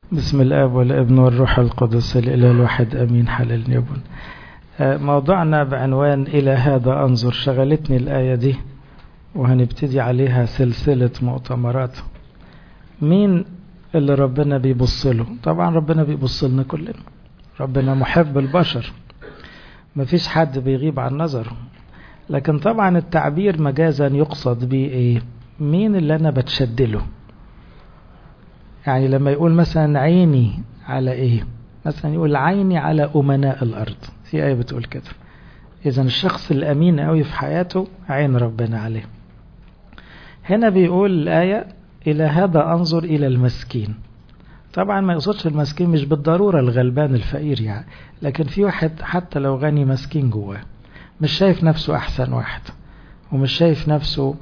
بسم الاب والابن والروح القدس الاله الواحد امين حلال يبن موضوعنا بعنوان الى هذا انظر شغلتني الايه دي وهنبتدي عليها سلسله مؤتمرات مين اللي ربنا بيبص له طبعا ربنا بيبص لنا كلنا ربنا محب البشر مفيش حد بيغيب عن نظره لكن طبعا التعبير مجازا يقصد بيه ايه مين اللي انا بتشدله يعني لما يقول مثلا عيني على ايه مثلا يقول عيني على امناء الارض في ايه بتقول كده اذا الشخص الامين قوي في حياته عين ربنا عليه هنا بيقول الايه الى هذا انظر الى المسكين طبعا ما يقصدش المسكين مش بالضروره الغلبان الفقير يعني لكن في واحد حتى لو غني مسكين جواه مش شايف نفسه احسن واحد ومش شايف نفسه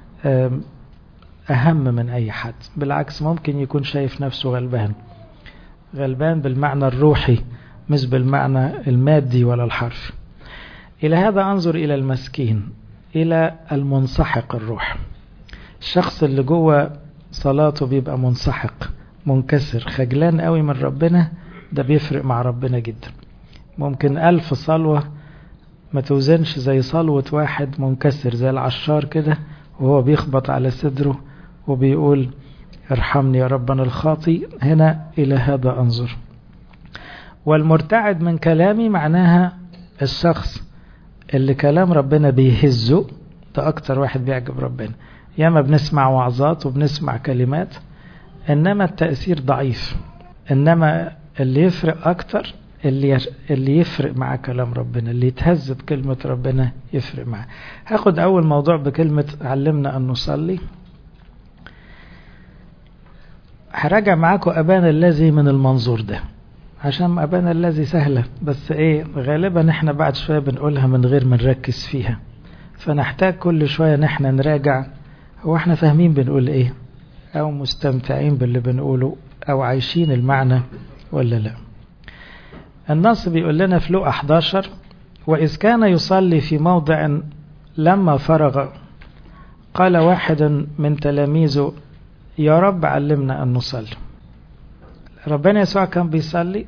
أهم من أي حد بالعكس ممكن يكون شايف نفسه غلبان غلبان بالمعنى الروحي مش بالمعنى المادي ولا الحرفي إلى هذا أنظر إلى المسكين إلى المنسحق الروح الشخص اللي جوه صلاته بيبقى منسحق منكسر خجلان قوي من ربنا ده بيفرق مع ربنا جدا ممكن ألف صلوة ما توزنش زي صلوة واحد منكسر زي العشار كده وهو بيخبط على صدره وبيقول ارحمني يا ربنا الخاطي هنا إلى هذا أنظر والمرتعد من كلامي معناها الشخص اللي كلام ربنا بيهزه ده أكتر واحد بيعجب ربنا ياما بنسمع وعظات وبنسمع كلمات إنما التأثير ضعيف إنما اللي يفرق أكتر اللي اللي يفرق مع كلام ربنا اللي يتهز بكلمة ربنا يفرق معاه هاخد أول موضوع بكلمة علمنا أن نصلي هراجع معاكم أبانا الذي من المنظور ده عشان أبانا الذي سهلة بس إيه غالبا إحنا بعد شوية بنقولها من غير ما نركز فيها فنحتاج كل شوية نحن نراجع هو إحنا فاهمين بنقول إيه أو مستمتعين باللي بنقوله أو عايشين المعنى ولا لأ النص بيقول لنا في لوقا 11 وإذ كان يصلي في موضع لما فرغ قال واحد من تلاميذه يا رب علمنا أن نصلي ربنا يسوع كان بيصلي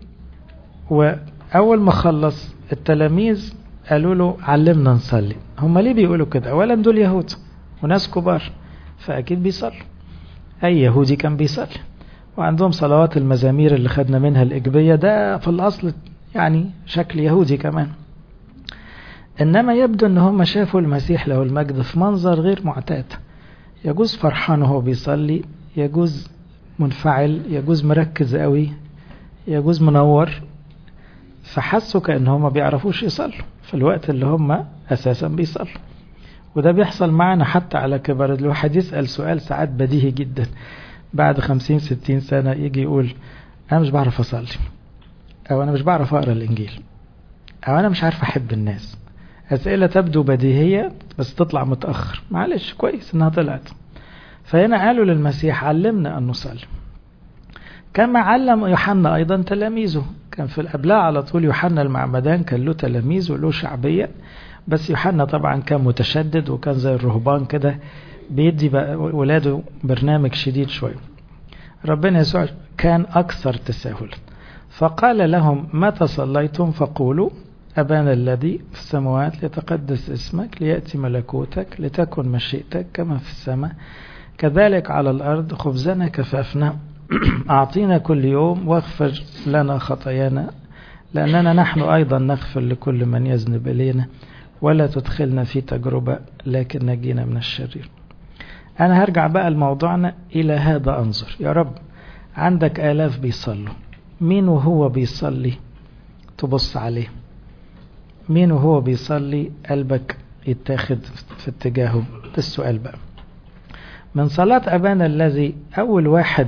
وأول ما خلص التلاميذ قالوا له علمنا نصلي هم ليه بيقولوا كده أولا دول يهود وناس كبار فأكيد بيصلوا أي يهودي كان بيصلي وعندهم صلوات المزامير اللي خدنا منها الإجبية ده في الأصل يعني شكل يهودي كمان إنما يبدو أن هم شافوا المسيح له المجد في منظر غير معتاد يجوز فرحان وهو بيصلي يجوز منفعل يجوز مركز قوي يجوز منور فحسوا كأن هم بيعرفوش يصلوا في الوقت اللي هم أساسا بيصلوا وده بيحصل معنا حتى على كبر الواحد يسأل سؤال ساعات بديهي جدا بعد خمسين ستين سنة يجي يقول أنا مش بعرف أصلي أو أنا مش بعرف أقرأ الإنجيل أو أنا مش عارف أحب الناس أسئلة تبدو بديهية بس تطلع متأخر معلش كويس إنها طلعت فهنا قالوا للمسيح علمنا أن نصلي كما علم يوحنا أيضا تلاميذه كان في قبلها على طول يوحنا المعمدان كان له تلاميذ وله شعبية بس يوحنا طبعا كان متشدد وكان زي الرهبان كده بيدي ولاده برنامج شديد شوية ربنا يسوع كان أكثر تساهلا فقال لهم متى صليتم فقولوا أبانا الذي في السماوات ليتقدس اسمك ليأتي ملكوتك لتكن مشيئتك كما في السماء كذلك على الأرض خبزنا كفافنا أعطينا كل يوم واغفر لنا خطايانا لأننا نحن أيضا نغفر لكل من يذنب إلينا ولا تدخلنا في تجربة لكن نجينا من الشرير أنا هرجع بقى لموضوعنا إلى هذا أنظر يا رب عندك آلاف بيصلوا مين وهو بيصلي تبص عليه مين وهو بيصلي قلبك يتاخد في اتجاهه ده السؤال بقى من صلاة أبانا الذي أول واحد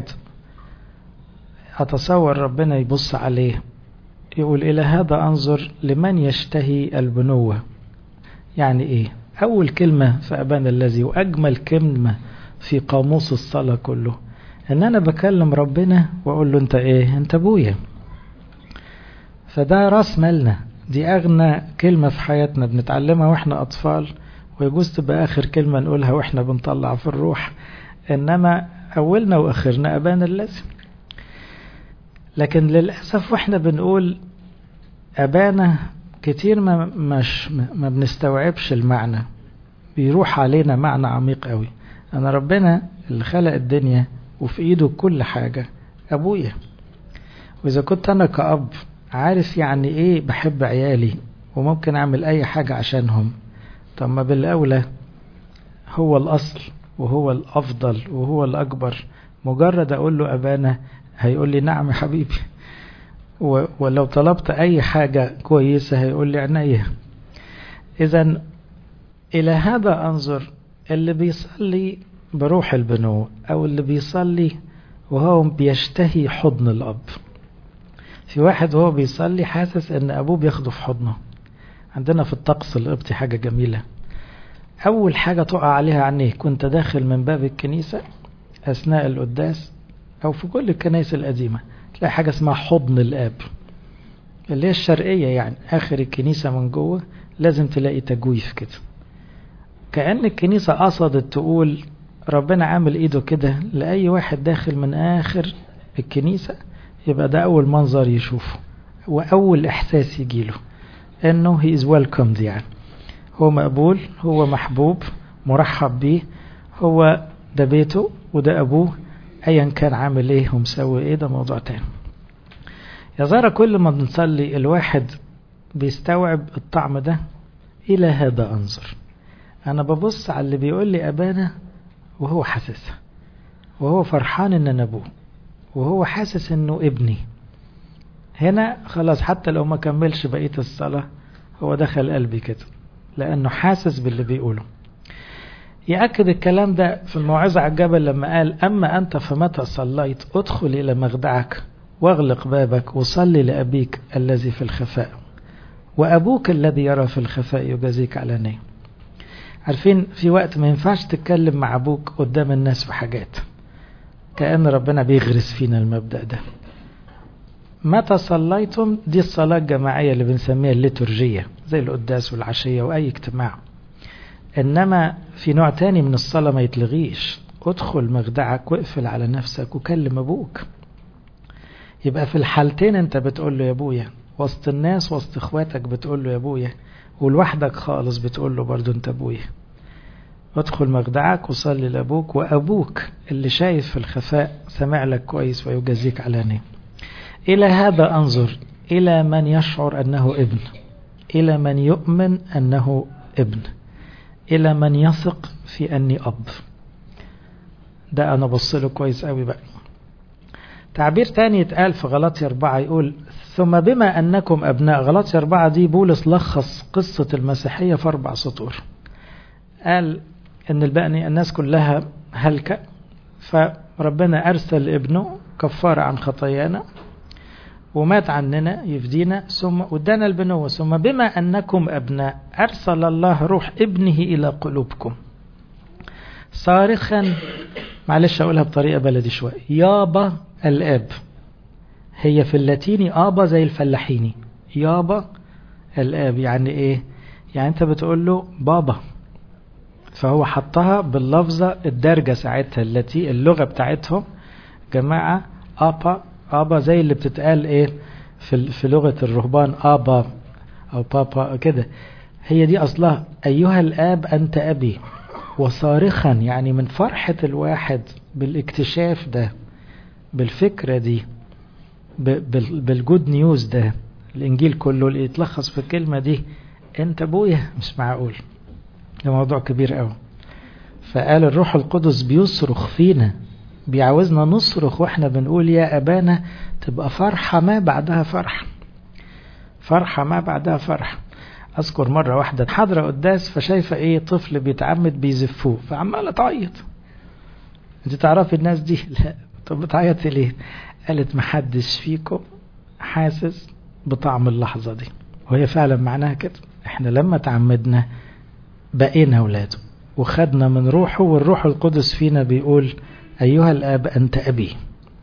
أتصور ربنا يبص عليه يقول إلى هذا أنظر لمن يشتهي البنوة يعني إيه أول كلمة في أبانا الذي وأجمل كلمة في قاموس الصلاة كله إن أنا بكلم ربنا وأقول له أنت إيه أنت أبويا فده راس مالنا دي أغنى كلمة في حياتنا بنتعلمها وإحنا أطفال ويجوز تبقى آخر كلمة نقولها وإحنا بنطلع في الروح إنما أولنا وآخرنا أبانا الذي لكن للأسف واحنا بنقول أبانا كتير ما مش ما بنستوعبش المعنى بيروح علينا معنى عميق قوي أنا ربنا اللي خلق الدنيا وفي إيده كل حاجة أبويا وإذا كنت أنا كأب عارف يعني إيه بحب عيالي وممكن أعمل أي حاجة عشانهم طب ما بالأولى هو الأصل وهو الأفضل وهو الأكبر مجرد أقول له أبانا هيقول لي نعم يا حبيبي ولو طلبت أي حاجة كويسة هيقول لي عينيا إذا إلى هذا أنظر اللي بيصلي بروح البنوة أو اللي بيصلي وهو بيشتهي حضن الأب في واحد وهو بيصلي حاسس ان ابوه بياخده في حضنه عندنا في الطقس القبطي حاجة جميلة اول حاجة تقع عليها عينيه كنت داخل من باب الكنيسة اثناء القداس او في كل الكنائس القديمة تلاقي حاجة اسمها حضن الاب اللي هي الشرقية يعني اخر الكنيسة من جوه لازم تلاقي تجويف كده كأن الكنيسة قصدت تقول ربنا عامل ايده كده لأي واحد داخل من آخر الكنيسة يبقى ده أول منظر يشوفه وأول إحساس يجيله إنه he is welcomed يعني هو مقبول هو محبوب مرحب بيه هو ده بيته وده أبوه أيا كان عامل إيه ومسوي إيه ده موضوع تاني يا ترى كل ما بنصلي الواحد بيستوعب الطعم ده إلى هذا أنظر أنا ببص على اللي بيقول لي أبانا وهو حاسسها وهو فرحان إن أنا أبوه وهو حاسس إنه ابني هنا خلاص حتى لو ما كملش بقية الصلاة هو دخل قلبي كده لأنه حاسس باللي بيقوله يأكد الكلام ده في الموعظة على الجبل لما قال أما أنت فمتى صليت ادخل إلى مخدعك واغلق بابك وصلي لأبيك الذي في الخفاء وأبوك الذي يرى في الخفاء يجازيك علانية عارفين في وقت ما ينفعش تتكلم مع أبوك قدام الناس في حاجات كأن ربنا بيغرس فينا المبدأ ده متى صليتم دي الصلاة الجماعية اللي بنسميها الليتورجية زي القداس والعشية وأي اجتماع إنما في نوع تاني من الصلاة ما يتلغيش ادخل مخدعك واقفل على نفسك وكلم أبوك يبقى في الحالتين انت بتقول له يا ابويا وسط الناس وسط اخواتك بتقول له يا ابويا ولوحدك خالص بتقول له برضو انت ابويا ادخل مخدعك وصلي لابوك وابوك اللي شايف في الخفاء سمع لك كويس ويجازيك علانية الى هذا انظر الى من يشعر انه ابن الى من يؤمن انه ابن الى من يثق في اني اب ده انا بصله كويس قوي بقى تعبير تاني يتقال في غلطي أربعة يقول ثم بما أنكم أبناء غلطي أربعة دي بولس لخص قصة المسيحية في أربع سطور قال أن البقني الناس كلها هلكة فربنا أرسل ابنه كفارة عن خطايانا ومات عننا يفدينا ثم ودانا البنوة ثم بما أنكم أبناء أرسل الله روح ابنه إلى قلوبكم صارخا معلش أقولها بطريقة بلدي شوية يابا الاب هي في اللاتيني ابا زي الفلاحيني يابا الاب يعني ايه يعني انت بتقول له بابا فهو حطها باللفظة الدارجة ساعتها التي اللغة بتاعتهم جماعة ابا ابا زي اللي بتتقال ايه في, في لغة الرهبان ابا او بابا كده هي دي اصلها ايها الاب انت ابي وصارخا يعني من فرحة الواحد بالاكتشاف ده بالفكرة دي بالجود نيوز ده الانجيل كله اللي يتلخص في الكلمة دي انت ابويا مش معقول ده موضوع كبير قوي فقال الروح القدس بيصرخ فينا بيعاوزنا نصرخ واحنا بنقول يا ابانا تبقى فرحة ما بعدها فرحة فرحة ما بعدها فرحة اذكر مرة واحدة حاضرة قداس فشايفة ايه طفل بيتعمد بيزفوه فعمالة تعيط انت تعرفي الناس دي لا طب بتعيطي ليه قالت محدش فيكم حاسس بطعم اللحظة دي وهي فعلا معناها كده احنا لما تعمدنا بقينا اولاده وخدنا من روحه والروح القدس فينا بيقول ايها الاب انت ابي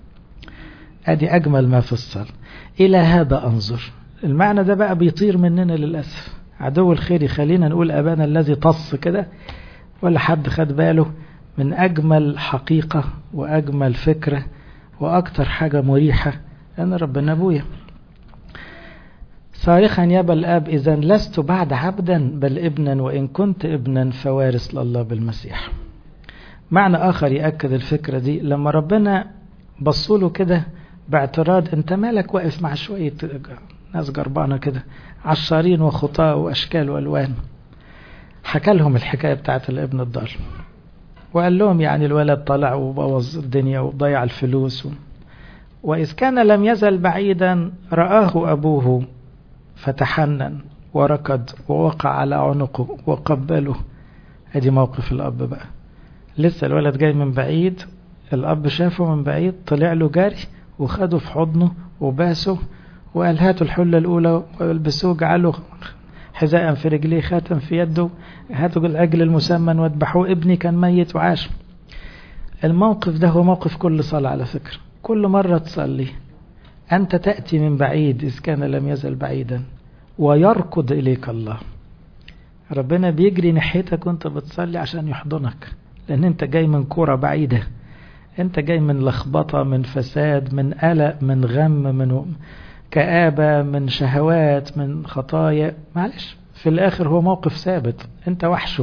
ادي اجمل ما في الصلاة الى هذا انظر المعنى ده بقى بيطير مننا للأسف عدو الخير يخلينا نقول أبانا الذي طص كده ولا حد خد باله من أجمل حقيقة وأجمل فكرة وأكتر حاجة مريحة لأن ربنا أبويا صارخا يا الآب إذا لست بعد عبدا بل ابنا وإن كنت ابنا فوارث لله بالمسيح معنى آخر يأكد الفكرة دي لما ربنا بصوا له كده باعتراض انت مالك واقف مع شوية ناس جربانة كده عشارين وخطاء وأشكال وألوان حكى لهم الحكاية بتاعت الابن الضال وقال لهم يعني الولد طلع وبوظ الدنيا وضيع الفلوس و... وإذ كان لم يزل بعيدا رآه أبوه فتحنن وركض ووقع على عنقه وقبله ادي موقف الأب بقى لسه الولد جاي من بعيد الأب شافه من بعيد طلع له جري وخده في حضنه وباسه وقال هاتوا الحلة الأولى والبسوه جعله حذاء في رجليه خاتم في يده هاتوا العجل المسمن واذبحوه ابني كان ميت وعاش الموقف ده هو موقف كل صلاة على فكرة كل مرة تصلي أنت تأتي من بعيد إذ كان لم يزل بعيدا ويركض إليك الله ربنا بيجري ناحيتك وانت بتصلي عشان يحضنك لأن انت جاي من كورة بعيدة انت جاي من لخبطة من فساد من قلق من غم من كآبة من شهوات من خطايا معلش في الآخر هو موقف ثابت انت وحشه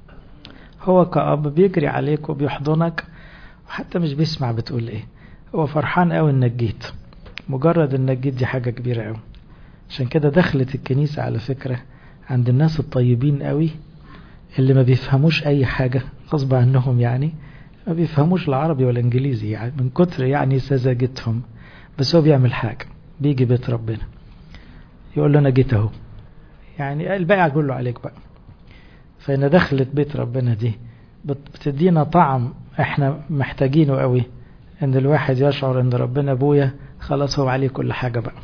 هو كأب بيجري عليك وبيحضنك وحتى مش بيسمع بتقول ايه هو فرحان قوي انك جيت مجرد انك جيت دي حاجة كبيرة قوي عشان كده دخلت الكنيسة على فكرة عند الناس الطيبين قوي اللي ما بيفهموش اي حاجة غصب عنهم يعني ما بيفهموش العربي ولا انجليزي يعني من كتر يعني سذاجتهم بس هو بيعمل حاجة بيجي بيت ربنا يقول له انا جيت اهو يعني الباقي اقول له عليك بقى فإن دخلت بيت ربنا دي بتدينا طعم احنا محتاجينه قوي ان الواحد يشعر ان ربنا ابويا خلاص هو عليه كل حاجة بقى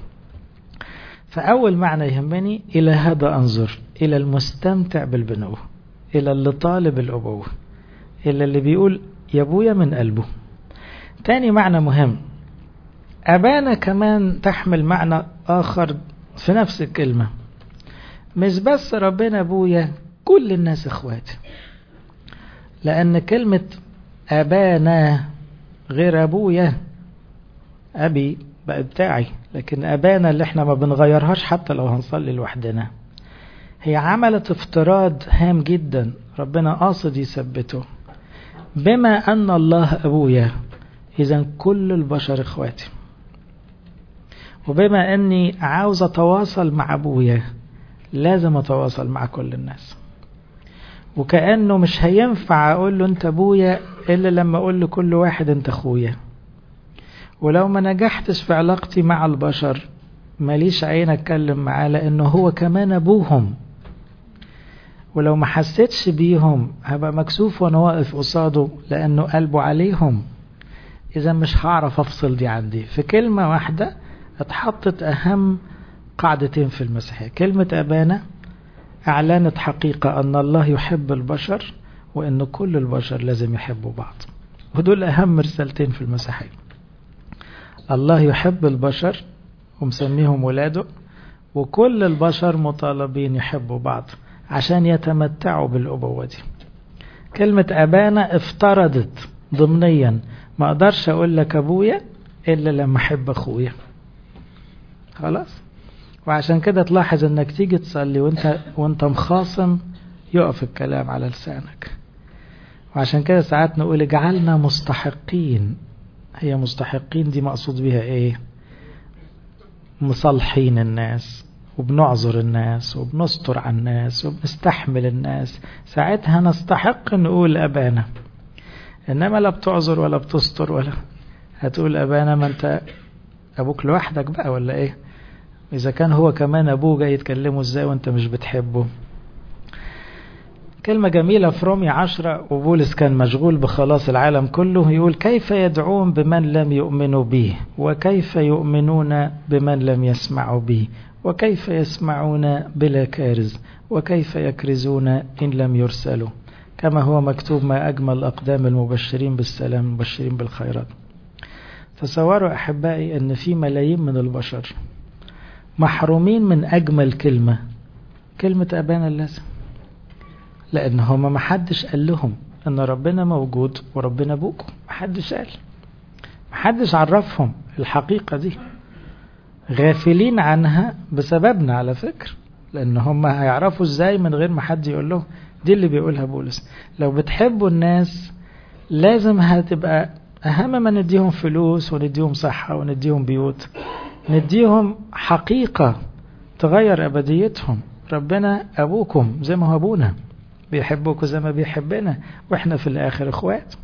فأول معنى يهمني إلى هذا أنظر إلى المستمتع بالبنوة إلى اللي طالب الأبوة إلى اللي بيقول يا أبويا من قلبه تاني معنى مهم أبانا كمان تحمل معنى آخر في نفس الكلمة مش بس ربنا أبويا كل الناس إخواتي لأن كلمة أبانا غير أبويا أبي بقى بتاعي لكن أبانا اللي احنا ما بنغيرهاش حتى لو هنصلي لوحدنا هي عملت افتراض هام جدا ربنا قاصد يثبته بما أن الله أبويا إذا كل البشر إخواتي وبما أني عاوز أتواصل مع أبويا لازم أتواصل مع كل الناس وكأنه مش هينفع أقول له أنت أبويا إلا لما أقول لكل واحد أنت أخويا ولو ما نجحتش في علاقتي مع البشر ماليش عين أتكلم معاه لأنه هو كمان أبوهم ولو ما حسيتش بيهم هبقى مكسوف وانا واقف قصاده لانه قلبه عليهم اذا مش هعرف افصل دي عندي في كلمة واحدة اتحطت اهم قاعدتين في المسيحية كلمة ابانا اعلنت حقيقة ان الله يحب البشر وان كل البشر لازم يحبوا بعض ودول اهم رسالتين في المسيحية الله يحب البشر ومسميهم ولاده وكل البشر مطالبين يحبوا بعض عشان يتمتعوا بالأبوة دي كلمة أبانا افترضت ضمنيا ما أقدرش أقول لك أبويا إلا لما أحب أخويا خلاص وعشان كده تلاحظ انك تيجي تصلي وانت وانت مخاصم يقف الكلام على لسانك وعشان كده ساعات نقول اجعلنا مستحقين هي مستحقين دي مقصود بها ايه مصالحين الناس وبنعذر الناس وبنستر على الناس وبنستحمل الناس ساعتها نستحق نقول أبانا إنما لا بتعذر ولا بتستر ولا هتقول أبانا ما أنت أبوك لوحدك بقى ولا إيه إذا كان هو كمان أبوه جاي يتكلمه إزاي وأنت مش بتحبه كلمة جميلة في رومي عشرة وبولس كان مشغول بخلاص العالم كله يقول كيف يدعون بمن لم يؤمنوا به وكيف يؤمنون بمن لم يسمعوا به وكيف يسمعون بلا كارز وكيف يكرزون إن لم يرسلوا كما هو مكتوب ما أجمل أقدام المبشرين بالسلام المبشرين بالخيرات تصوروا أحبائي أن في ملايين من البشر محرومين من أجمل كلمة كلمة أبانا اللازم لأن هما ما حدش قال لهم أن ربنا موجود وربنا أبوكم ما حدش قال ما حدش عرفهم الحقيقة دي غافلين عنها بسببنا على فكرة لأن هم هيعرفوا ازاي من غير ما حد يقول لهم دي اللي بيقولها بولس لو بتحبوا الناس لازم هتبقى أهم ما نديهم فلوس ونديهم صحة ونديهم بيوت نديهم حقيقة تغير أبديتهم ربنا أبوكم زي ما هو أبونا بيحبكم زي ما بيحبنا وإحنا في الآخر إخوات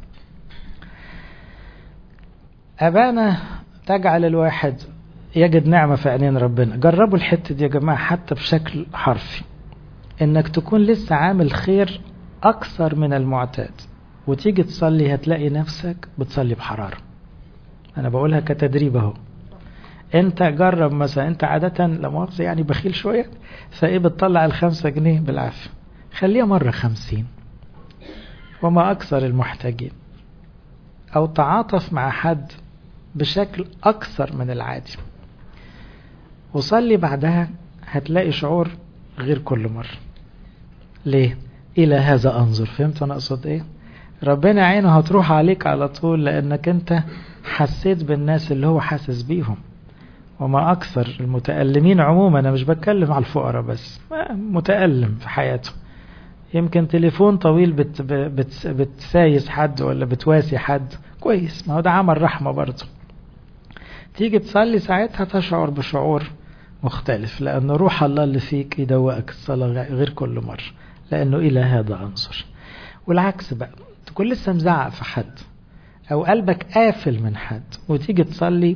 أبانا تجعل الواحد يجد نعمة في عينين ربنا جربوا الحتة دي يا جماعة حتى بشكل حرفي انك تكون لسه عامل خير اكثر من المعتاد وتيجي تصلي هتلاقي نفسك بتصلي بحرارة انا بقولها كتدريب اهو انت جرب مثلا انت عادة لمؤاخذة يعني بخيل شوية فايه بتطلع الخمسة جنيه بالعافية خليها مرة خمسين وما اكثر المحتاجين او تعاطف مع حد بشكل اكثر من العادي وصلي بعدها هتلاقي شعور غير كل مرة ليه الى هذا انظر فهمت انا اقصد ايه ربنا عينه هتروح عليك على طول لانك انت حسيت بالناس اللي هو حاسس بيهم وما اكثر المتألمين عموما انا مش بتكلم على الفقراء بس متألم في حياته يمكن تليفون طويل بت بت بتسايس حد ولا بتواسي حد كويس ما هو ده عمل رحمة برضه تيجي تصلي ساعتها تشعر بشعور مختلف لأن روح الله اللي فيك يدوقك الصلاة غير كل مرة لأنه إلى هذا أنصر والعكس بقى تكون لسه مزعق في حد أو قلبك قافل من حد وتيجي تصلي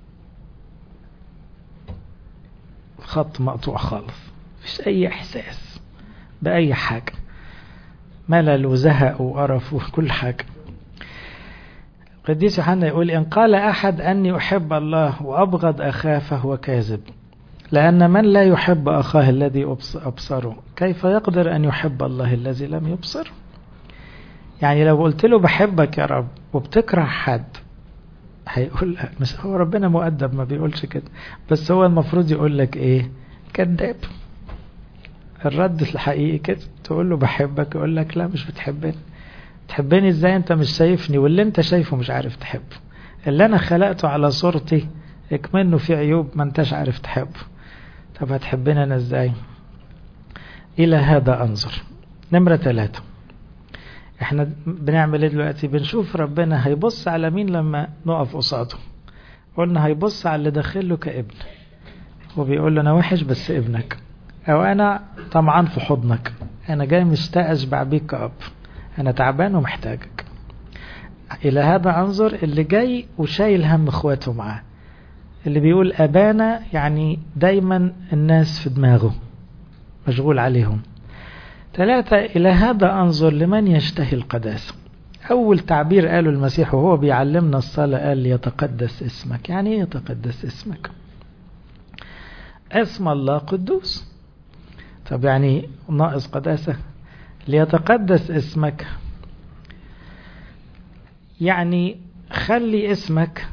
خط مقطوع خالص مفيش أي إحساس بأي حاجة ملل وزهق وقرف وكل حاجة القديس يوحنا يقول إن قال أحد أني أحب الله وأبغض أخاه فهو كاذب لأن من لا يحب أخاه الذي أبصره كيف يقدر أن يحب الله الذي لم يبصر يعني لو قلت له بحبك يا رب وبتكره حد هيقول مش هو ربنا مؤدب ما بيقولش كده بس هو المفروض يقول لك ايه كذاب الرد الحقيقي كده تقول له بحبك يقول لك لا مش بتحبني تحبني ازاي انت مش شايفني واللي انت شايفه مش عارف تحبه اللي انا خلقته على صورتي اكمنه في عيوب ما انتش عارف تحبه طب هتحبني انا ازاي الى هذا انظر نمرة ثلاثة احنا بنعمل ايه دلوقتي بنشوف ربنا هيبص على مين لما نقف قصاده قلنا هيبص على اللي داخله كابن وبيقول له انا وحش بس ابنك او انا طمعان في حضنك انا جاي مشتاق اشبع بيك كأب انا تعبان ومحتاجك الى هذا انظر اللي جاي وشايل هم اخواته معاه اللي بيقول ابانا يعني دايما الناس في دماغه مشغول عليهم ثلاثة إلى هذا أنظر لمن يشتهي القداسة أول تعبير قاله المسيح وهو بيعلمنا الصلاة قال ليتقدس اسمك يعني ايه يتقدس اسمك اسم الله قدوس طب يعني ناقص قداسة ليتقدس اسمك يعني خلي اسمك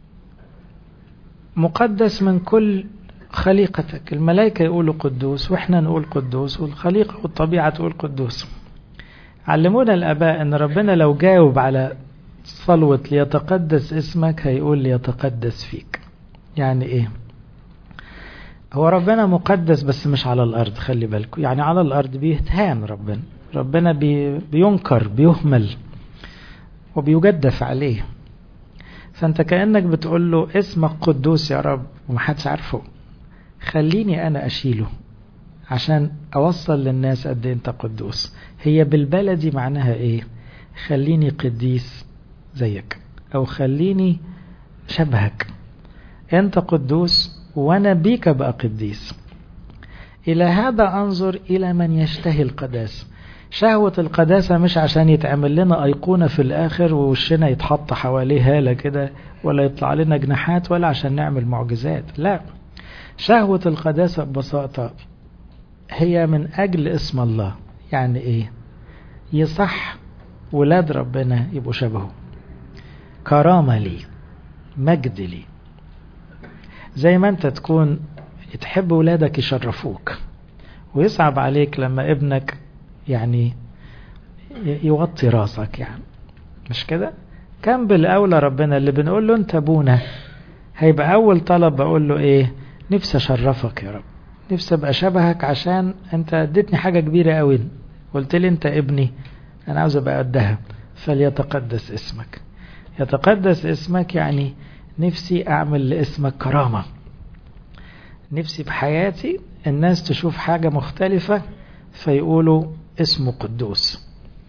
مقدس من كل خليقتك الملائكة يقولوا قدوس واحنا نقول قدوس والخليقة والطبيعة تقول قدوس علمونا الآباء أن ربنا لو جاوب على صلوة ليتقدس اسمك هيقول ليتقدس فيك يعني ايه هو ربنا مقدس بس مش على الأرض خلي بالكم يعني على الأرض بيتهان ربنا ربنا بي بينكر بيهمل وبيجدف عليه فانت كأنك بتقول له اسمك قدوس يا رب ومحدش عارفه خليني انا اشيله عشان اوصل للناس قد انت قدوس هي بالبلدي معناها ايه خليني قديس زيك او خليني شبهك انت قدوس وانا بيك بقى قديس الى هذا انظر الى من يشتهي القداسه شهوة القداسة مش عشان يتعمل لنا أيقونة في الآخر ووشنا يتحط حواليه هالة كده ولا يطلع لنا جناحات ولا عشان نعمل معجزات لا شهوة القداسة ببساطة هي من أجل اسم الله يعني إيه يصح ولاد ربنا يبقوا شبهه كرامة لي مجد لي زي ما انت تكون تحب ولادك يشرفوك ويصعب عليك لما ابنك يعني يوطي راسك يعني مش كده كان بالأولى ربنا اللي بنقول له انت ابونا هيبقى أول طلب بقول له ايه نفسي اشرفك يا رب نفسي ابقى شبهك عشان انت اديتني حاجة كبيرة قوي قلت لي انت ابني انا عاوز ابقى قدها فليتقدس اسمك يتقدس اسمك يعني نفسي اعمل لاسمك كرامة نفسي في حياتي الناس تشوف حاجة مختلفة فيقولوا اسمه قدوس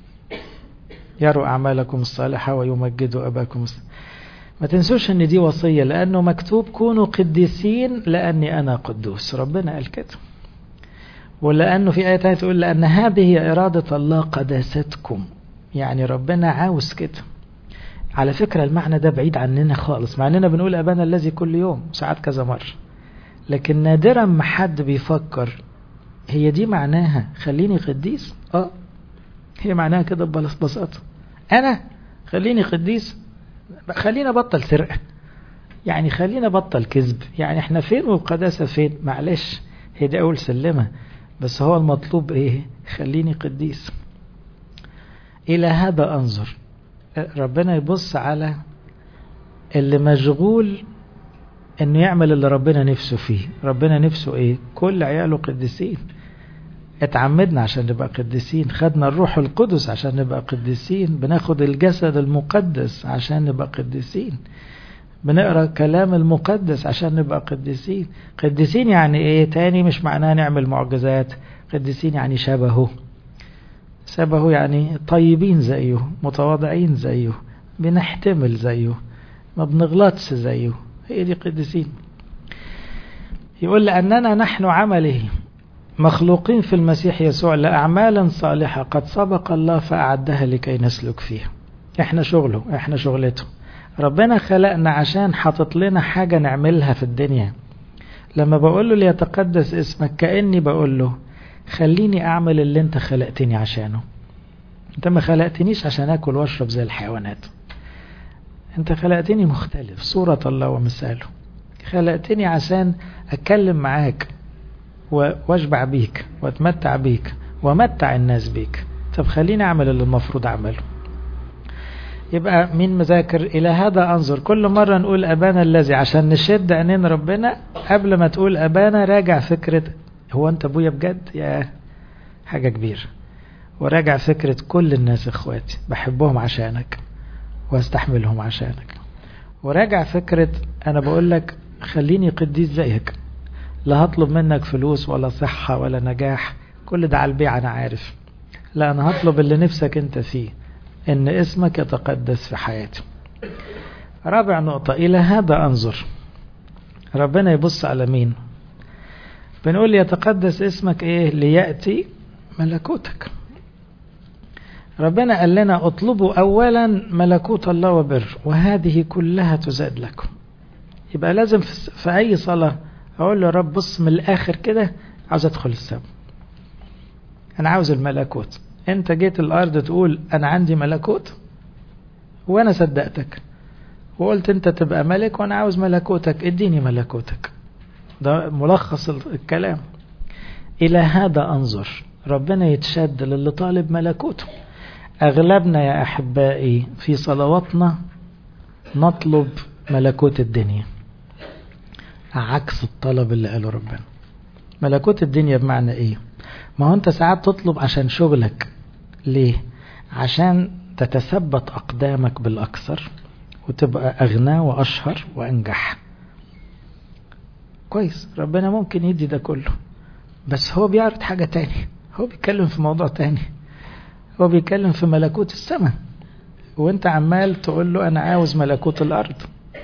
يروا أعمالكم الصالحة ويمجدوا أباكم الصالحة. ما تنسوش ان دي وصية لأنه مكتوب كونوا قديسين لأني أنا قدوس ربنا قال كده ولأنه في آية تانية تقول لأن هذه هي إرادة الله قداستكم يعني ربنا عاوز كده على فكرة المعنى ده بعيد عننا خالص مع اننا بنقول أبانا الذي كل يوم ساعات كذا مرة لكن نادرا ما حد بيفكر هي دي معناها خليني قديس اه هي معناها كده ببساطة انا خليني قديس خلينا بطل سرقة يعني خلينا بطل كذب يعني احنا فين والقداسة فين معلش هي دي اول سلمة بس هو المطلوب ايه خليني قديس الى هذا انظر ربنا يبص على اللي مشغول انه يعمل اللي ربنا نفسه فيه ربنا نفسه ايه كل عياله قديسين اتعمدنا عشان نبقى قديسين خدنا الروح القدس عشان نبقى قديسين بناخد الجسد المقدس عشان نبقى قديسين بنقرا كلام المقدس عشان نبقى قديسين قديسين يعني ايه تاني مش معناه نعمل معجزات قديسين يعني شبهه شبهه يعني طيبين زيه متواضعين زيه بنحتمل زيه ما بنغلطش زيه هي دي قديسين يقول لأننا نحن عمله مخلوقين في المسيح يسوع لأعمالا صالحة قد سبق الله فأعدها لكي نسلك فيها احنا شغله احنا شغلته ربنا خلقنا عشان حاطط لنا حاجة نعملها في الدنيا لما بقول له ليتقدس اسمك كأني بقول له خليني أعمل اللي انت خلقتني عشانه انت ما خلقتنيش عشان اكل واشرب زي الحيوانات انت خلقتني مختلف صورة الله ومثاله خلقتني عشان اتكلم معاك واشبع بيك واتمتع بيك وامتع الناس بيك طب خليني اعمل اللي المفروض اعمله يبقى مين مذاكر الى هذا انظر كل مرة نقول ابانا الذي عشان نشد عينين ربنا قبل ما تقول ابانا راجع فكرة هو انت ابويا بجد يا حاجة كبيرة وراجع فكرة كل الناس اخواتي بحبهم عشانك واستحملهم عشانك وراجع فكرة انا بقول لك خليني قديس زيك لا هطلب منك فلوس ولا صحة ولا نجاح كل ده على البيع انا عارف لا انا هطلب اللي نفسك انت فيه ان اسمك يتقدس في حياتي رابع نقطة الى هذا انظر ربنا يبص على مين بنقول يتقدس اسمك ايه ليأتي ملكوتك ربنا قال لنا اطلبوا اولا ملكوت الله وبر وهذه كلها تزاد لكم يبقى لازم في اي صلاة اقول له رب بص من الاخر كده عاوز ادخل السماء انا عاوز الملكوت انت جيت الارض تقول انا عندي ملكوت وانا صدقتك وقلت انت تبقى ملك وانا عاوز ملكوتك اديني ملكوتك ده ملخص الكلام الى هذا انظر ربنا يتشد للي طالب ملكوته اغلبنا يا احبائي في صلواتنا نطلب ملكوت الدنيا عكس الطلب اللي قاله ربنا ملكوت الدنيا بمعنى ايه ما هو انت ساعات تطلب عشان شغلك ليه عشان تتثبت اقدامك بالاكثر وتبقى اغنى واشهر وانجح كويس ربنا ممكن يدي ده كله بس هو بيعرض حاجة تاني هو بيتكلم في موضوع تاني هو بيتكلم في ملكوت السماء وانت عمال تقول له انا عاوز ملكوت الارض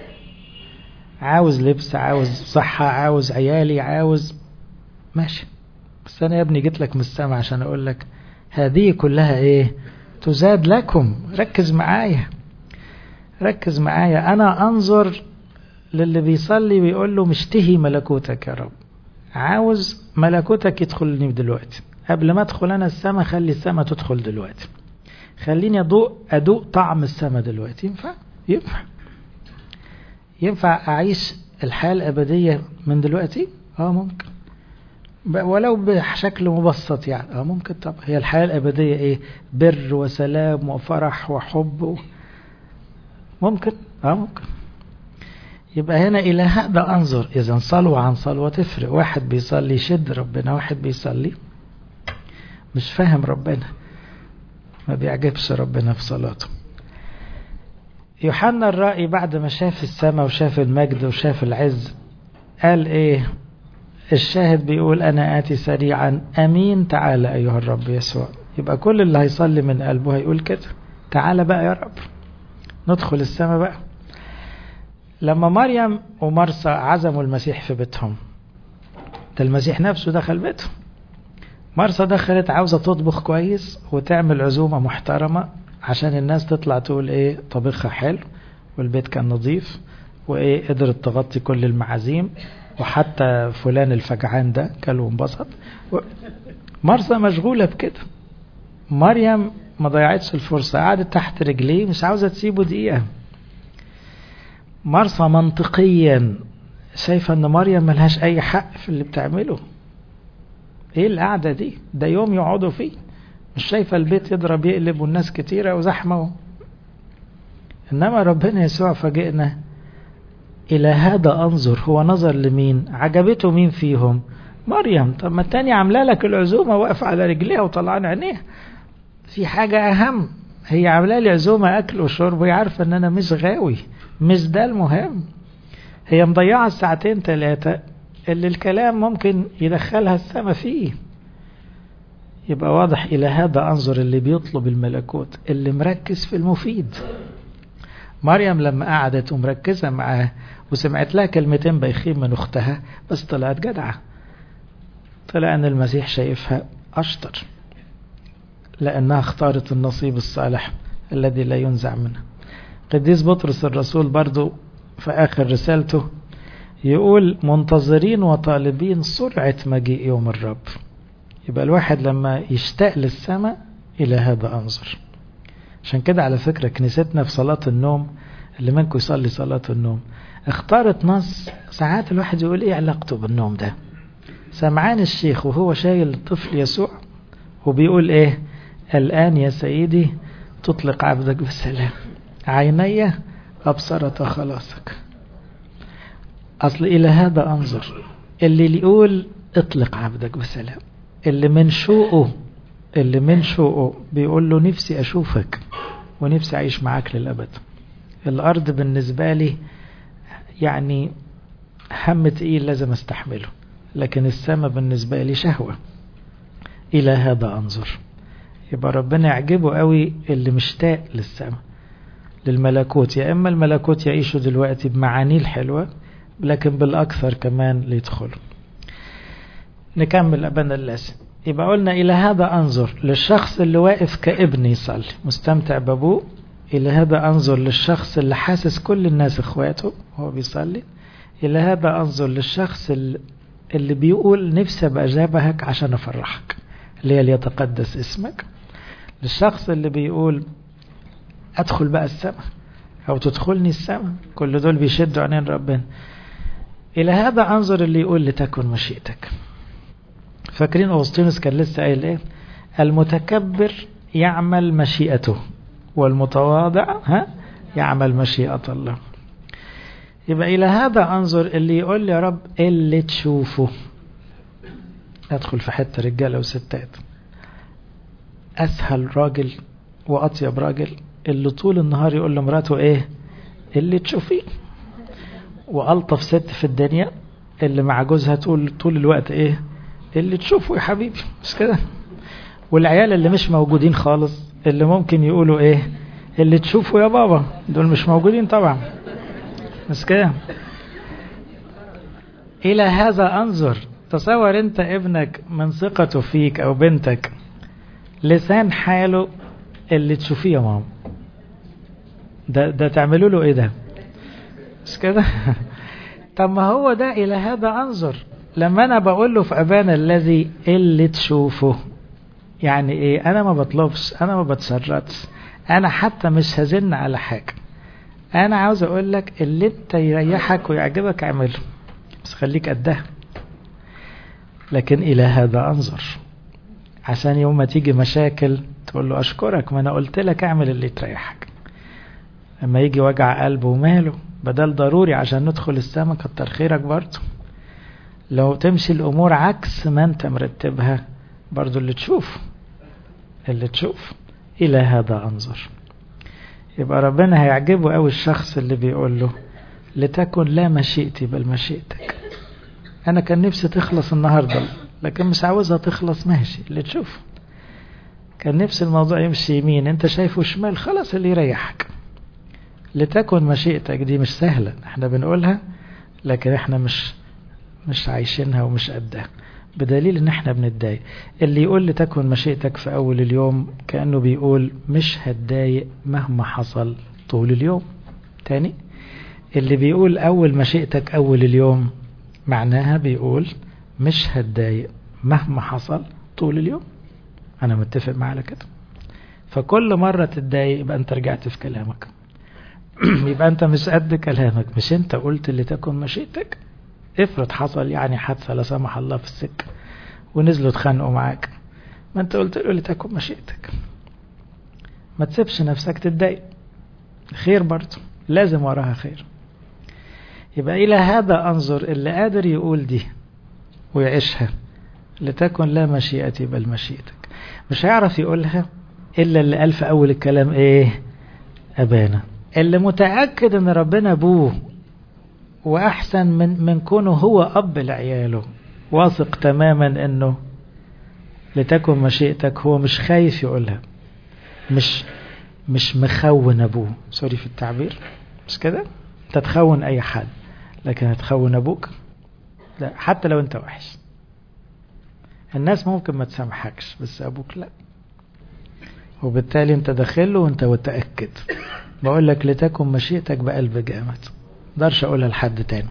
عاوز لبس عاوز صحة عاوز عيالي عاوز ماشي بس انا يا ابني جيت لك من السماء عشان اقول لك هذه كلها ايه تزاد لكم ركز معايا ركز معايا انا انظر للي بيصلي ويقول له مشتهي ملكوتك يا رب عاوز ملكوتك يدخلني دلوقتي قبل ما ادخل انا السماء خلي السماء تدخل دلوقتي خليني ادوق ادوق طعم السماء دلوقتي ينفع ينفع ينفع اعيش الحياه الابديه من دلوقتي اه ممكن ولو بشكل مبسط يعني اه ممكن طب هي الحياه الابديه ايه بر وسلام وفرح وحب و... ممكن اه ممكن يبقى هنا إلى هذا أنظر إذا صلوة عن صلوة تفرق واحد بيصلي يشد ربنا واحد بيصلي مش فاهم ربنا ما بيعجبش ربنا في صلاته يوحنا الرأي بعد ما شاف السماء وشاف المجد وشاف العز قال ايه الشاهد بيقول انا اتي سريعا امين تعالى ايها الرب يسوع يبقى كل اللي هيصلي من قلبه هيقول كده تعالى بقى يا رب ندخل السماء بقى لما مريم ومرسى عزموا المسيح في بيتهم ده المسيح نفسه دخل بيتهم مرسى دخلت عاوزة تطبخ كويس وتعمل عزومة محترمة عشان الناس تطلع تقول ايه طبخها حلو والبيت كان نظيف وايه قدرت تغطي كل المعازيم وحتى فلان الفجعان ده كل وانبسط و... مرسى مشغولة بكده مريم ما ضيعتش الفرصة قعدت تحت رجليه مش عاوزة تسيبه دقيقة مرسى منطقيا شايفة ان مريم ملهاش اي حق في اللي بتعمله ايه القعدة دي ده يوم يقعدوا فيه مش شايفة البيت يضرب يقلب والناس كتيرة وزحمة انما ربنا يسوع فاجئنا الى هذا انظر هو نظر لمين عجبته مين فيهم مريم طب ما التاني عامله لك العزومة واقف على رجليها وطلعان عينيها في حاجة اهم هي عامله لي عزومة اكل وشرب وهي عارفة ان انا مش غاوي مش ده المهم هي مضيعة الساعتين ثلاثة اللي الكلام ممكن يدخلها السما فيه يبقى واضح إلى هذا أنظر اللي بيطلب الملكوت اللي مركز في المفيد مريم لما قعدت ومركزة معاه وسمعت لها كلمتين بايخين من أختها بس طلعت جدعة طلع أن المسيح شايفها أشطر لأنها اختارت النصيب الصالح الذي لا ينزع منه قديس بطرس الرسول برضو في آخر رسالته يقول منتظرين وطالبين سرعة مجيء يوم الرب يبقى الواحد لما يشتاق للسماء إلى هذا أنظر عشان كده على فكرة كنيستنا في صلاة النوم اللي منكم يصلي صلاة النوم اختارت نص ساعات الواحد يقول ايه علاقته بالنوم ده سمعان الشيخ وهو شايل الطفل يسوع وبيقول ايه الآن يا سيدي تطلق عبدك بالسلام عيني أبصرت خلاصك أصل إلى هذا أنظر اللي يقول اطلق عبدك بسلام اللي من شوقه اللي من شوقه بيقول له نفسي أشوفك ونفسي أعيش معاك للأبد الأرض بالنسبة لي يعني هم تقيل لازم استحمله لكن السماء بالنسبة لي شهوة إلى هذا أنظر يبقى ربنا يعجبه قوي اللي مشتاق للسماء للملكوت يا إما الملكوت يعيشوا دلوقتي بمعانيه الحلوة لكن بالأكثر كمان ليدخلوا نكمل أبانا اللاسم يبقى قلنا إلى هذا أنظر للشخص اللي واقف كابن يصلي مستمتع بأبوه إلى هذا أنظر للشخص اللي حاسس كل الناس إخواته وهو بيصلي إلى هذا أنظر للشخص اللي بيقول نفسي أبقى جابهك عشان أفرحك اللي هي ليتقدس اسمك للشخص اللي بيقول أدخل بقى السماء أو تدخلني السماء كل دول بيشدوا عينين ربنا إلى هذا أنظر اللي يقول لتكن مشيئتك فاكرين أوسطينوس كان لسه قايل إيه المتكبر يعمل مشيئته والمتواضع ها يعمل مشيئة الله يبقى إلى هذا أنظر اللي يقول لي يا رب اللي تشوفه أدخل في حتة رجالة وستات أسهل راجل وأطيب راجل اللي طول النهار يقول لمراته إيه اللي تشوفيه وألطف ست في الدنيا اللي مع جوزها طول طول الوقت إيه اللي تشوفه يا حبيبي مش كده والعيال اللي مش موجودين خالص اللي ممكن يقولوا ايه اللي تشوفه يا بابا دول مش موجودين طبعا بس كده الى هذا انظر تصور انت ابنك من ثقته فيك او بنتك لسان حاله اللي تشوفيه يا ماما ده ده تعملوا له ايه ده مش كده طب ما هو ده الى هذا انظر لما انا بقول له في ابانا الذي اللي تشوفه يعني ايه انا ما بطلبش انا ما بتشرطش انا حتى مش هزن على حاجة انا عاوز اقول لك اللي انت يريحك ويعجبك اعمله بس خليك قدها لكن الى هذا انظر عشان يوم ما تيجي مشاكل تقول له اشكرك ما انا قلت لك اعمل اللي تريحك لما يجي وجع قلب وماله بدل ضروري عشان ندخل السماء كتر خيرك برضه لو تمشي الأمور عكس ما أنت مرتبها برضه اللي تشوف اللي تشوف إلى هذا أنظر يبقى ربنا هيعجبه أوي الشخص اللي بيقول له لتكن لا مشيئتي بل مشيئتك أنا كان نفسي تخلص النهاردة لكن مش عاوزها تخلص ماشي اللي تشوف كان نفس الموضوع يمشي يمين انت شايفه شمال خلاص اللي يريحك لتكن مشيئتك دي مش سهلة احنا بنقولها لكن احنا مش مش عايشينها ومش قدها بدليل ان احنا بنتضايق اللي يقول لتكن مشيئتك في اول اليوم كأنه بيقول مش هتضايق مهما حصل طول اليوم تاني اللي بيقول اول مشيئتك اول اليوم معناها بيقول مش هتضايق مهما حصل طول اليوم انا متفق معاه على كده فكل مرة تتضايق يبقى انت رجعت في كلامك يبقى انت مش قد كلامك مش انت قلت اللي تكن مشيئتك افرض حصل يعني حادثة لا سمح الله في السكة ونزلوا اتخانقوا معاك ما انت قلت له لتكن مشيئتك ما تسيبش نفسك تتضايق خير برضه لازم وراها خير يبقى إلى هذا أنظر اللي قادر يقول دي ويعيشها لتكن لا مشيئتي بل مشيئتك مش هيعرف يقولها إلا اللي قال في أول الكلام إيه أبانا اللي متأكد إن ربنا أبوه وأحسن من من كونه هو أب لعياله واثق تماما إنه لتكن مشيئتك هو مش خايف يقولها مش مش مخون أبوه سوري في التعبير مش كده أنت تخون أي حد لكن هتخون أبوك لا حتى لو أنت وحش الناس ممكن ما تسامحكش بس أبوك لا وبالتالي أنت داخله وأنت متأكد بقول لك لتكن مشيئتك بقلب جامد مقدرش أقولها لحد تاني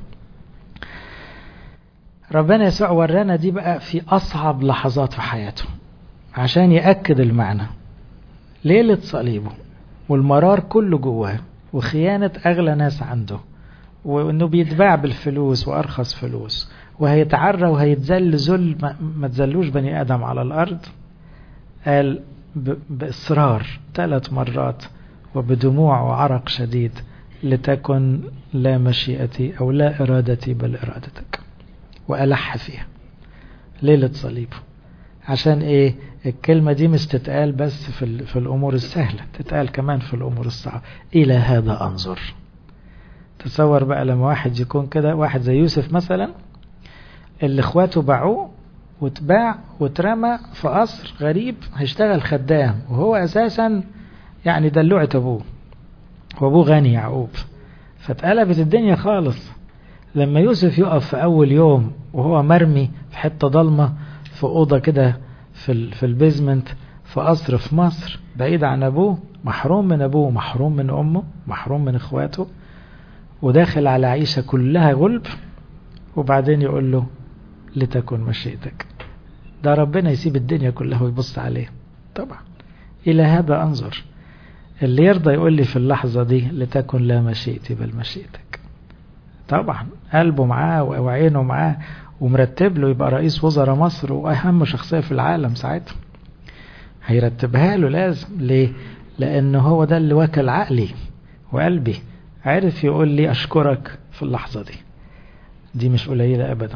ربنا يسوع ورانا دي بقى في أصعب لحظات في حياته عشان يأكد المعنى ليلة صليبه والمرار كله جواه وخيانة أغلى ناس عنده وإنه بيتباع بالفلوس وأرخص فلوس وهيتعرى وهيتذل ذل ما, ما تذلوش بني آدم على الأرض قال بإصرار ثلاث مرات وبدموع وعرق شديد لتكن لا مشيئتي أو لا إرادتي بل إرادتك وألح فيها ليلة صليبه عشان إيه الكلمة دي مش تتقال بس في, في الأمور السهلة تتقال كمان في الأمور الصعبة إلى هذا أنظر تصور بقى لما واحد يكون كده واحد زي يوسف مثلا اللي اخواته باعوه واتباع واترمى في قصر غريب هيشتغل خدام وهو اساسا يعني دلوعة ابوه وابوه غني يعقوب فاتقلبت الدنيا خالص لما يوسف يقف في اول يوم وهو مرمي في حته ضلمه في اوضه كده في في البيزمنت في قصر في مصر بعيد عن ابوه محروم من ابوه محروم من امه محروم من اخواته وداخل على عيشه كلها غلب وبعدين يقول له لتكن مشيئتك ده ربنا يسيب الدنيا كلها ويبص عليه طبعا إلى هذا أنظر اللي يرضى يقول لي في اللحظة دي لتكن لا مشيئتي بل مشيئتك طبعا قلبه معاه وعينه معاه ومرتب له يبقى رئيس وزراء مصر وأهم شخصية في العالم ساعتها هيرتبها له لازم ليه لأن هو ده اللي واكل عقلي وقلبي عرف يقول لي أشكرك في اللحظة دي دي مش قليلة أبدا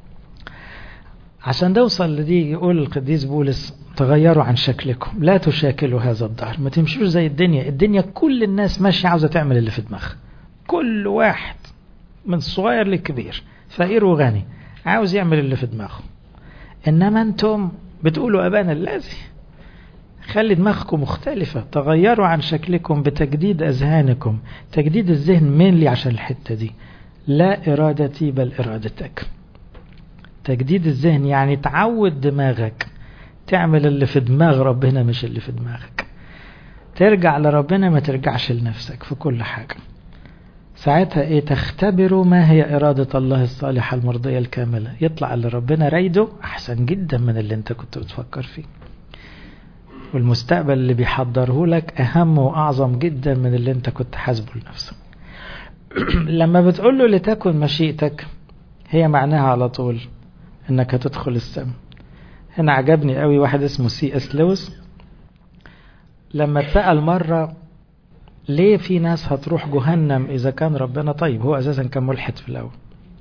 عشان توصل لدي يقول القديس بولس تغيروا عن شكلكم لا تشاكلوا هذا الدهر ما تمشوش زي الدنيا الدنيا كل الناس ماشية عاوزة تعمل اللي في دماغها كل واحد من الصغير للكبير فقير وغني عاوز يعمل اللي في دماغه إنما أنتم بتقولوا أبانا الذي خلي دماغكم مختلفة تغيروا عن شكلكم بتجديد أذهانكم تجديد الذهن مين لي عشان الحتة دي لا إرادتي بل إرادتك تجديد الذهن يعني تعود دماغك تعمل اللي في دماغ ربنا مش اللي في دماغك ترجع لربنا ما ترجعش لنفسك في كل حاجة ساعتها ايه تختبروا ما هي إرادة الله الصالحة المرضية الكاملة يطلع اللي ربنا رايده أحسن جدا من اللي انت كنت بتفكر فيه والمستقبل اللي بيحضره لك أهم وأعظم جدا من اللي انت كنت حاسبه لنفسك لما بتقول له لتكن مشيئتك هي معناها على طول انك هتدخل السماء هنا عجبني قوي واحد اسمه سي اس لويس لما اتسأل مرة ليه في ناس هتروح جهنم إذا كان ربنا طيب هو أساسا كان ملحد في الأول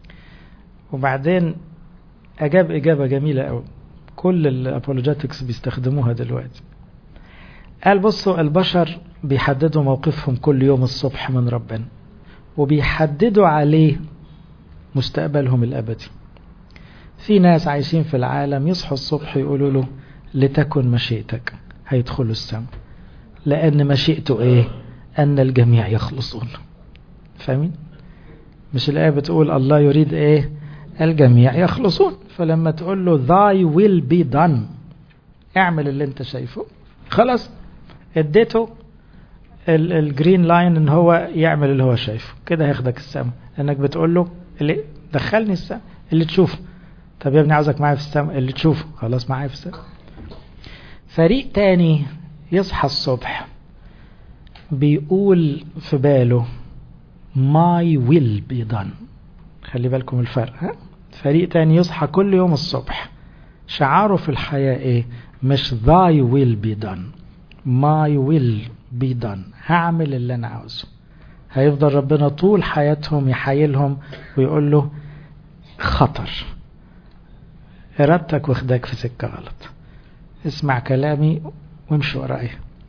وبعدين أجاب إجابة جميلة أوي كل الأبولوجيتكس بيستخدموها دلوقتي قال بصوا البشر بيحددوا موقفهم كل يوم الصبح من ربنا وبيحددوا عليه مستقبلهم الأبدي في ناس عايشين في العالم يصحوا الصبح يقولوا له لتكن مشيئتك هيدخلوا السماء لأن مشيئته إيه أن الجميع يخلصون فاهمين مش الآية بتقول الله يريد إيه الجميع يخلصون فلما تقول له thy will be done اعمل اللي انت شايفه خلاص اديته الجرين لاين ان هو يعمل اللي هو شايفه كده هياخدك السماء لانك بتقول له اللي دخلني السماء اللي تشوفه طب يا ابني عاوزك معايا في السماء اللي تشوفه خلاص معايا في السماء فريق تاني يصحى الصبح بيقول في باله my will be done خلي بالكم الفرق ها فريق تاني يصحى كل يوم الصبح شعاره في الحياة ايه مش thy will be done my will be done هعمل اللي انا عاوزه هيفضل ربنا طول حياتهم يحايلهم ويقول له خطر ارادتك واخدك في سكة غلط اسمع كلامي وامشي ورايا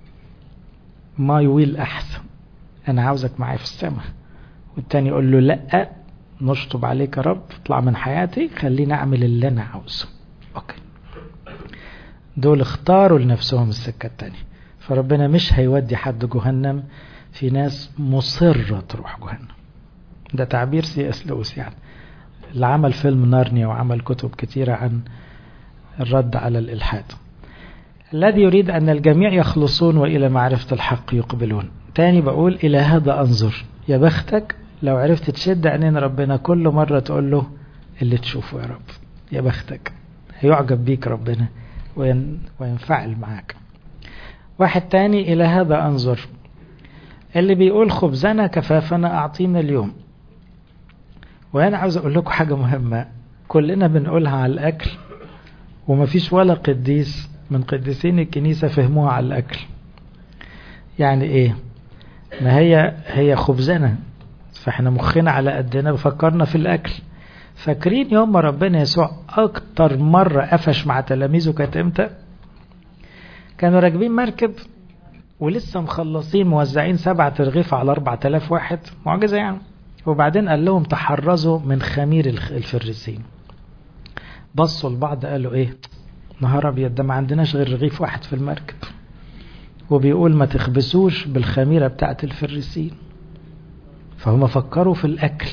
ماي ويل احسن انا عاوزك معايا في السماء والتاني يقول له لا نشطب عليك يا رب اطلع من حياتي خليني اعمل اللي انا عاوزه اوكي دول اختاروا لنفسهم السكة التانية فربنا مش هيودي حد جهنم في ناس مصرة تروح جهنم ده تعبير سي اس لويس يعني اللي عمل فيلم نارنيا وعمل كتب كتيرة عن الرد على الإلحاد الذي يريد أن الجميع يخلصون وإلى معرفة الحق يقبلون تاني بقول إلى هذا أنظر يا بختك لو عرفت تشد عينين ربنا كل مرة تقول له اللي تشوفه يا رب يا بختك هيعجب بيك ربنا وين وينفعل معاك واحد تاني إلى هذا أنظر اللي بيقول خبزنا كفافنا أعطينا اليوم وأنا عاوز أقول لكم حاجة مهمة كلنا بنقولها على الأكل ومفيش ولا قديس من قديسين الكنيسة فهموها على الأكل يعني إيه ما هي هي خبزنا فإحنا مخنا على قدنا بفكرنا في الأكل فاكرين يوم ما ربنا يسوع أكتر مرة قفش مع تلاميذه كانت إمتى كانوا راكبين مركب ولسه مخلصين موزعين سبعة رغيف على أربعة آلاف واحد معجزة يعني وبعدين قال لهم تحرزوا من خمير الفريسين بصوا لبعض قالوا ايه نهار ابيض ده ما عندناش غير رغيف واحد في المركب وبيقول ما تخبسوش بالخميرة بتاعت الفريسين فهم فكروا في الأكل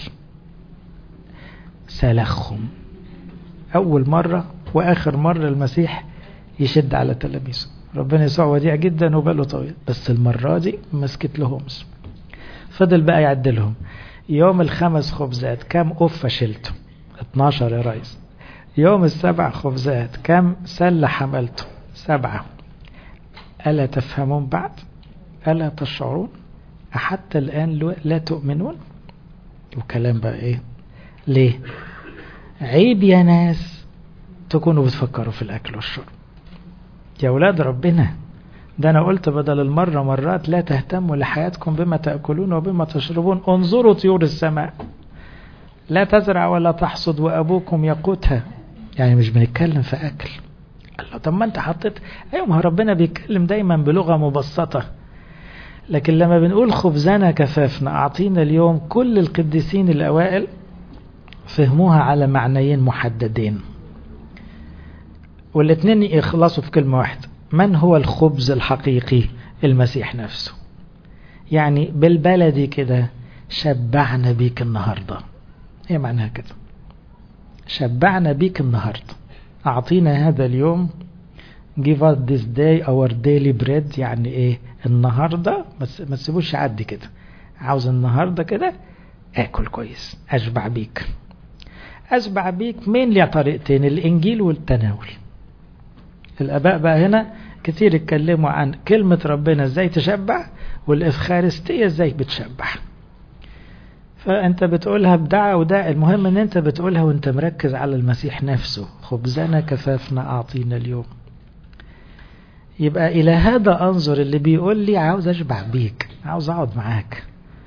سلخهم أول مرة وآخر مرة المسيح يشد على تلاميذه ربنا يسوع وديع جدا وباله طويل بس المرة دي مسكت لهمش فضل بقى يعدلهم يوم الخمس خبزات كم قفة شلته 12 يا ريس يوم السبع خبزات كم سلة حملته سبعة ألا تفهمون بعد ألا تشعرون أحتى الآن لا تؤمنون وكلام بقى إيه ليه عيب يا ناس تكونوا بتفكروا في الأكل والشرب يا أولاد ربنا ده أنا قلت بدل المرة مرات لا تهتموا لحياتكم بما تأكلون وبما تشربون انظروا طيور السماء لا تزرع ولا تحصد وأبوكم يقوتها يعني مش بنتكلم في أكل الله طب ما أنت حطيت أيوة ما ربنا بيتكلم دايما بلغة مبسطة لكن لما بنقول خبزنا كفافنا أعطينا اليوم كل القديسين الأوائل فهموها على معنيين محددين والاثنين يخلصوا في كلمة واحدة من هو الخبز الحقيقي المسيح نفسه يعني بالبلدي كده شبعنا بيك النهاردة ايه معناها كده شبعنا بيك النهاردة أعطينا هذا اليوم give us this day our daily bread يعني ايه النهاردة بس ما تسيبوش يعدي كده عاوز النهاردة كده اكل كويس اشبع بيك اشبع بيك من لي طريقتين الانجيل والتناول الاباء بقى هنا كتير اتكلموا عن كلمة ربنا ازاي تشبع والافخارستية ازاي بتشبع فانت بتقولها بدعة وداء المهم ان انت بتقولها وانت مركز على المسيح نفسه خبزنا كفافنا اعطينا اليوم يبقى الى هذا انظر اللي بيقول لي عاوز اشبع بيك عاوز اقعد معاك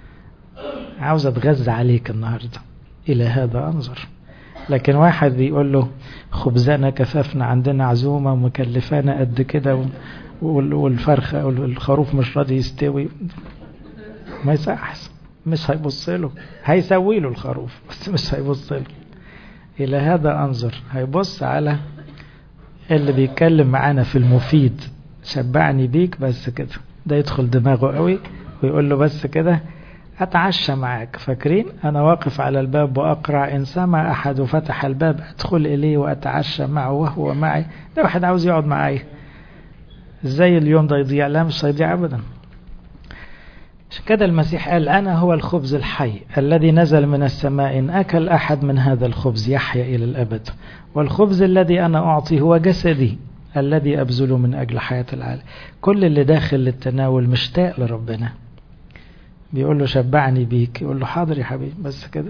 عاوز اتغذى عليك النهارده الى هذا انظر لكن واحد بيقول له خبزنا كفافنا عندنا عزومه ومكلفانا قد كده والفرخه والخروف مش راضي يستوي ما يصحش مش هيبص له هيسوي له الخروف بس مش هيبص له الى هذا انظر هيبص على اللي بيتكلم معانا في المفيد شبعني بيك بس كده ده يدخل دماغه قوي ويقول له بس كده أتعشى معاك فاكرين أنا واقف على الباب وأقرع إن سمع أحد فتح الباب أدخل إليه وأتعشى معه وهو معي ده واحد عاوز يقعد معايا إزاي اليوم ده يضيع لا مش هيضيع أبدا عشان كده المسيح قال أنا هو الخبز الحي الذي نزل من السماء إن أكل أحد من هذا الخبز يحيا إلى الأبد والخبز الذي أنا أعطي هو جسدي الذي أبذله من أجل حياة العالم كل اللي داخل للتناول مشتاق لربنا بيقول له شبعني بيك يقول له حاضر يا حبيبي بس كده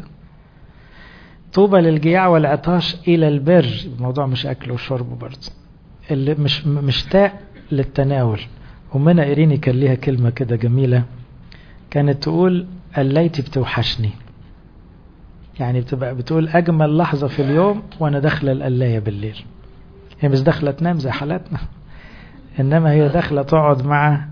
طوبى للجياع والعطاش إلى البر الموضوع مش أكل وشرب برضه اللي مش مشتاق للتناول ومنى إيريني كان ليها كلمة كده جميلة كانت تقول الليتي بتوحشني يعني بتبقى بتقول أجمل لحظة في اليوم وأنا داخلة القلاية بالليل هي مش داخلة تنام زي حالاتنا إنما هي داخلة تقعد مع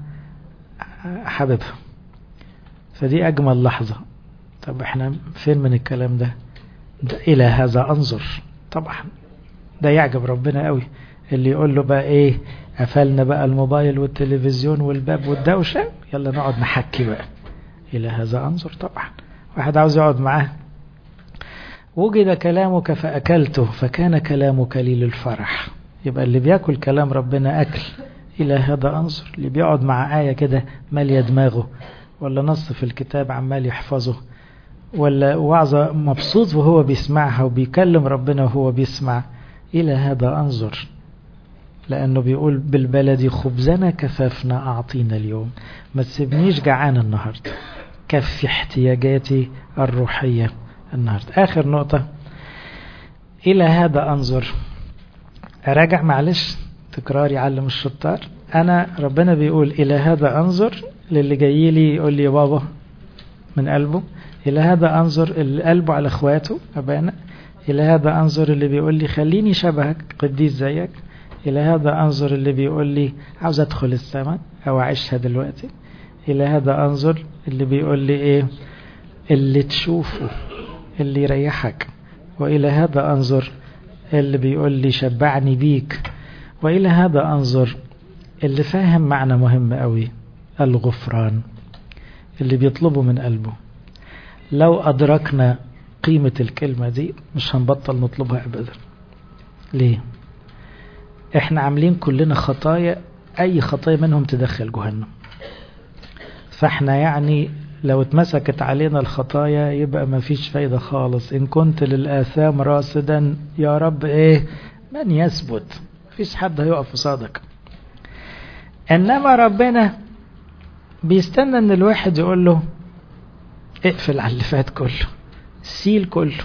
حبيبها فدي أجمل لحظة طب احنا فين من الكلام ده, ده إلى هذا أنظر طبعا ده يعجب ربنا قوي اللي يقول له بقى ايه قفلنا بقى الموبايل والتلفزيون والباب والدوشة يلا نقعد نحكي بقى إلى هذا أنظر طبعا واحد عاوز يقعد معاه وجد كلامك فأكلته فكان كلامك لي للفرح يبقى اللي بياكل كلام ربنا أكل إلى هذا أنظر اللي بيقعد مع آية كده مالية دماغه ولا نص في الكتاب عمال يحفظه ولا وعظة مبسوط وهو بيسمعها وبيكلم ربنا وهو بيسمع إلى هذا أنظر لأنه بيقول بالبلدي خبزنا كفافنا أعطينا اليوم ما تسيبنيش جعان النهاردة كفي احتياجاتي الروحية النهاردة آخر نقطة إلى هذا أنظر أراجع معلش تكرار يعلم الشطار أنا ربنا بيقول إلى هذا أنظر للي جاي لي يقول لي يا بابا من قلبه إلى هذا أنظر اللي قلبه على إخواته أبانا إلى هذا أنظر اللي بيقول لي خليني شبهك قديس زيك إلى هذا أنظر اللي بيقول لي عاوز أدخل السماء أو أعيشها دلوقتي إلى هذا أنظر اللي بيقول لي إيه اللي تشوفه اللي يريحك وإلى هذا أنظر اللي بيقول لي شبعني بيك وإلى هذا أنظر اللي فاهم معنى مهم قوي الغفران اللي بيطلبه من قلبه لو أدركنا قيمة الكلمة دي مش هنبطل نطلبها أبدا ليه احنا عاملين كلنا خطايا أي خطايا منهم تدخل جهنم فاحنا يعني لو اتمسكت علينا الخطايا يبقى ما فيش فايدة خالص إن كنت للآثام راصدا يا رب إيه من يثبت فيش حد هيقف قصادك إنما ربنا بيستنى إن الواحد يقول له اقفل على اللي فات كله سيل كله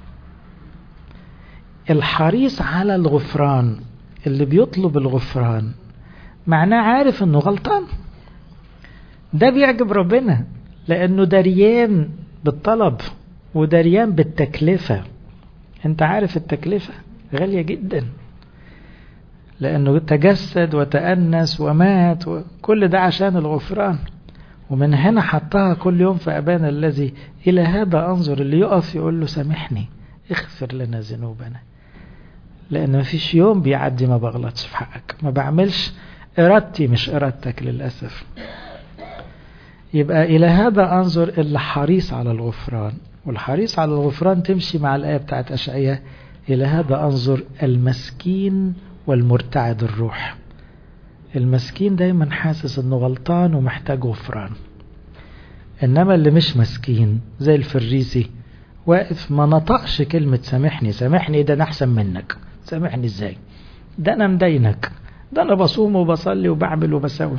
الحريص على الغفران اللي بيطلب الغفران معناه عارف انه غلطان ده بيعجب ربنا لانه دريان بالطلب ودريان بالتكلفة انت عارف التكلفة غالية جدا لانه تجسد وتأنس ومات وكل ده عشان الغفران ومن هنا حطها كل يوم في أبانا الذي إلى هذا أنظر اللي يقف يقول له سامحني اغفر لنا ذنوبنا لأن ما فيش يوم بيعدي ما بغلطش في حقك ما بعملش إرادتي مش إرادتك للأسف يبقى إلى هذا أنظر اللي حريص على الغفران والحريص على الغفران تمشي مع الآية بتاعت أشعية إلى هذا أنظر المسكين والمرتعد الروح المسكين دايما حاسس انه غلطان ومحتاج غفران انما اللي مش مسكين زي الفريسي واقف ما نطقش كلمة سامحني سامحني ده انا احسن منك سامحني ازاي ده انا مدينك ده انا بصوم وبصلي وبعمل وبسوي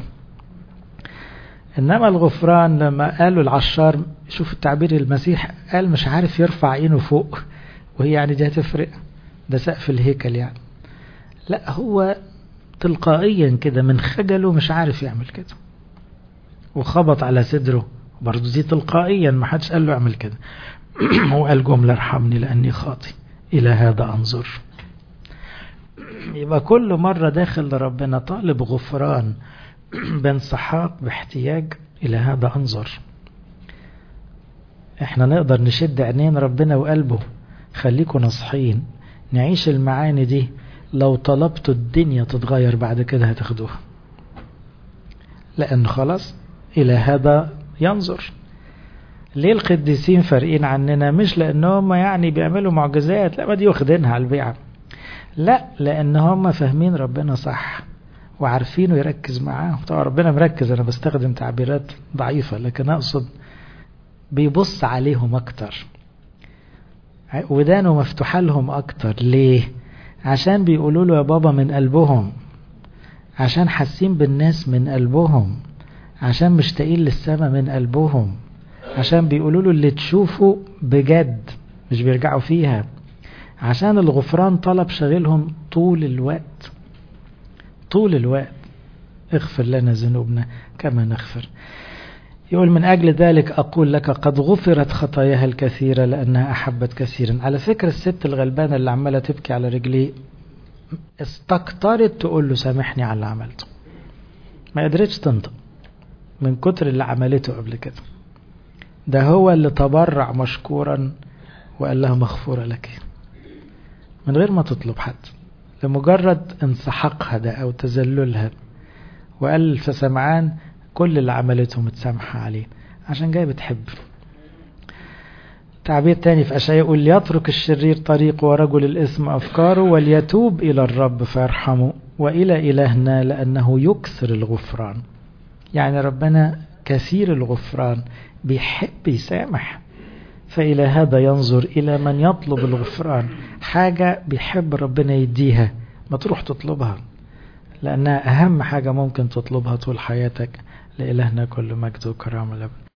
انما الغفران لما قالوا العشار شوف التعبير المسيح قال مش عارف يرفع عينه فوق وهي يعني دي هتفرق ده سقف الهيكل يعني لا هو تلقائيا كده من خجله مش عارف يعمل كده وخبط على صدره برضه دي تلقائيا ما حدش قال له اعمل كده هو قال جملة ارحمني لأني خاطي إلى هذا أنظر يبقى كل مرة داخل لربنا طالب غفران بانسحاق باحتياج إلى هذا أنظر احنا نقدر نشد عينين ربنا وقلبه خليكم نصحين نعيش المعاني دي لو طلبتوا الدنيا تتغير بعد كده هتاخدوها لأن خلاص إلى هذا ينظر ليه القديسين فارقين عننا مش لأنهم يعني بيعملوا معجزات لا ما دي واخدينها على البيعة لا لأن هم فاهمين ربنا صح وعارفينه يركز معاهم طبعا ربنا مركز أنا بستخدم تعبيرات ضعيفة لكن أقصد بيبص عليهم أكتر ودانه مفتوحة لهم أكتر ليه عشان بيقولوا له يا بابا من قلبهم عشان حاسين بالناس من قلبهم عشان مشتاقين للسماء من قلبهم عشان بيقولوا له اللي تشوفه بجد مش بيرجعوا فيها عشان الغفران طلب شغلهم طول الوقت طول الوقت اغفر لنا ذنوبنا كما نغفر يقول من أجل ذلك أقول لك قد غفرت خطاياها الكثيرة لأنها أحبت كثيرا على فكرة الست الغلبانة اللي عمالة تبكي على رجليه استكترت تقول له سامحني على اللي عملته ما قدرتش تنطق من كتر اللي عملته قبل كده ده هو اللي تبرع مشكورا وقال لها مغفورة لك من غير ما تطلب حد لمجرد انسحاقها ده أو تذللها وقال فسمعان كل اللي عملته متسامحة عليه عشان جاي بتحب تعبير تاني في أشياء يقول ليترك الشرير طريقه ورجل الإثم أفكاره وليتوب إلى الرب فيرحمه وإلى إلهنا لأنه يكثر الغفران يعني ربنا كثير الغفران بيحب يسامح فإلى هذا ينظر إلى من يطلب الغفران حاجة بيحب ربنا يديها ما تروح تطلبها لأنها أهم حاجة ممكن تطلبها طول حياتك لإلهنا كل مجد وكرامة